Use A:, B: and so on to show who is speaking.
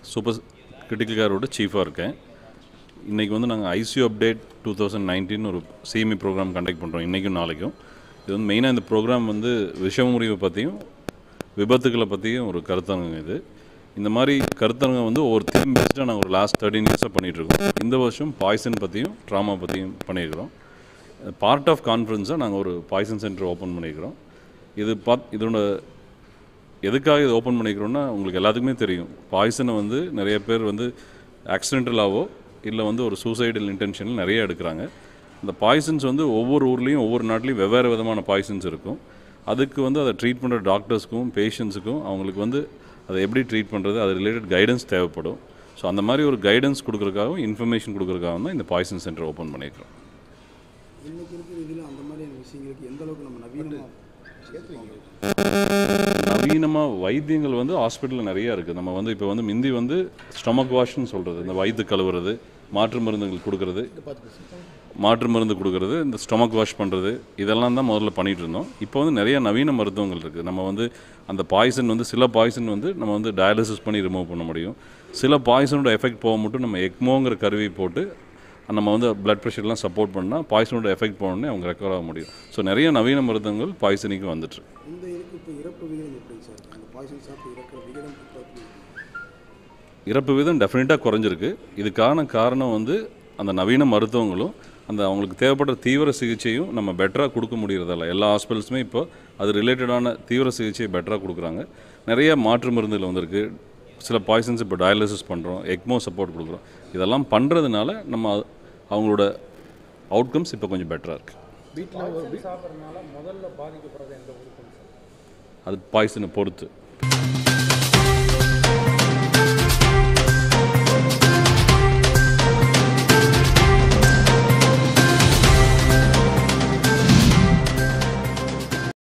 A: Super critical கேரோட சீஃபாக இருக்கேன் இன்றைக்கி வந்து நாங்கள் ICU update two thousand nineteen ஒரு சிஎம்இ ப்ரோக்ராம் கண்டக்ட் பண்ணுறோம் இன்றைக்கும் நாளைக்கும் இது வந்து மெயினாக இந்த ப்ரோக்ராம் வந்து விஷமுறிவை பற்றியும் விபத்துக்களை பற்றியும் ஒரு கருத்தரங்கம் இது இந்த மாதிரி கருத்தரங்கம் வந்து ஒவ்வொரு தீம் பேஸ்டாக நாங்கள் ஒரு லாஸ்ட் தேர்ட்டின் இயர்ஸாக பண்ணிகிட்ருக்கோம் இந்த வருஷம் பாய்சன் பற்றியும் ட்ராமா பற்றியும் பண்ணியிருக்கிறோம் பார்ட் ஆஃப் கான்ஃபரன்ஸாக நாங்கள் ஒரு பாய்சன் சென்டர் ஓப்பன் பண்ணியிருக்கிறோம் இது பாத் இதோட எதுக்காக இது ஓப்பன் பண்ணிக்கிறோன்னா உங்களுக்கு எல்லாத்துக்குமே தெரியும் பாய்சனை வந்து நிறைய பேர் வந்து ஆக்சிடென்டலாவோ இல்லை வந்து ஒரு சூசைடல் இன்டென்ஷனில் நிறைய எடுக்கிறாங்க இந்த பாய்சன்ஸ் வந்து ஒவ்வொரு ஊர்லேயும் ஒவ்வொரு நாட்டிலையும் வெவ்வேறு விதமான பாய்சன்ஸ் இருக்கும் அதுக்கு வந்து அதை ட்ரீட் பண்ணுற டாக்டர்ஸ்க்கும் பேஷண்ட்ஸுக்கும் அவங்களுக்கு வந்து அதை எப்படி ட்ரீட் பண்ணுறது அது ரிலேட்டட் கைடன்ஸ் தேவைப்படும் ஸோ அந்த மாதிரி ஒரு கைடன்ஸ் கொடுக்குறதுக்காகவும் இன்ஃபர்மேஷன் கொடுக்குறதுக்காகவும் தான் இந்த பாய்சன் சென்டர் ஓப்பன் பண்ணியிருக்கிறோம்
B: இன்னைக்கு இருக்கிற இதில் அந்த மாதிரியான விஷயங்களுக்கு எந்த அளவுக்கு நம்ம நவீனமாக
A: நவீனமாக வைத்தியங்கள் வந்து ஹாஸ்பிட்டலில் நிறையா இருக்குது நம்ம வந்து இப்போ வந்து மிந்தி வந்து ஸ்டொமக் வாஷ்னு சொல்கிறது இந்த வயிற்று கழுவுறது மாற்று மருந்துகள் கொடுக்கறது மாற்று மருந்து கொடுக்கறது இந்த ஸ்டொமக் வாஷ் பண்ணுறது இதெல்லாம் தான் முதல்ல பண்ணிகிட்டு இருந்தோம் இப்போ வந்து நிறைய நவீன மருத்துவங்கள் இருக்குது நம்ம வந்து அந்த பாய்சன் வந்து சில பாய்சன் வந்து நம்ம வந்து டயாலிசிஸ் பண்ணி ரிமூவ் பண்ண முடியும் சில பாய்சனோட எஃபெக்ட் போக மட்டும் நம்ம எக்மோங்கிற கருவி போட்டு நம்ம வந்து பிளட் ப்ரெஷர்லாம் சப்போர்ட் பண்ணால் பாய்சனோட எஃபெக்ட் போனோடனே அவங்க ரெக்கவர் ஆக முடியும் ஸோ நிறைய நவீன மருத்துவங்கள் பாய்சனிக்கு வந்துட்டு
B: இந்த இதுக்கு இப்போ இறப்பு விகிதம் எப்படிங்க சார் அந்த பாய்சன் சாப்பிட்டு இறக்குற விகிதம் இப்போ எப்படி இருக்கு?
A: இறப்பு வீதம் டெஃபினட்டாக குறைஞ்சிருக்கு இதுக்கான காரணம் வந்து அந்த நவீன மருத்துவங்களும் அந்த அவங்களுக்கு தேவைப்படுற தீவிர சிகிச்சையும் நம்ம பெட்டராக கொடுக்க முடியறதில்ல எல்லா ஹாஸ்பிட்டல்ஸுமே இப்போ அது ரிலேட்டடான தீவிர சிகிச்சையை பெட்டராக கொடுக்குறாங்க நிறைய மாற்று மருந்துகள் வந்திருக்கு சில பாய்சன்ஸ் இப்போ டயாலிசிஸ் பண்ணுறோம் எக்மோ சப்போர்ட் கொடுக்குறோம் இதெல்லாம் பண்ணுறதுனால நம்ம அது- அவங்களோட அவுட்கம்ஸ் இப்போ கொஞ்சம் பெட்டராக இருக்குது
C: வீட்டில் சாப்பிட்றதுனால முதல்ல பாதிக்கப்படுறது எந்த உறுப்புங்க சார்
A: அது பாய்சனை பொறுத்து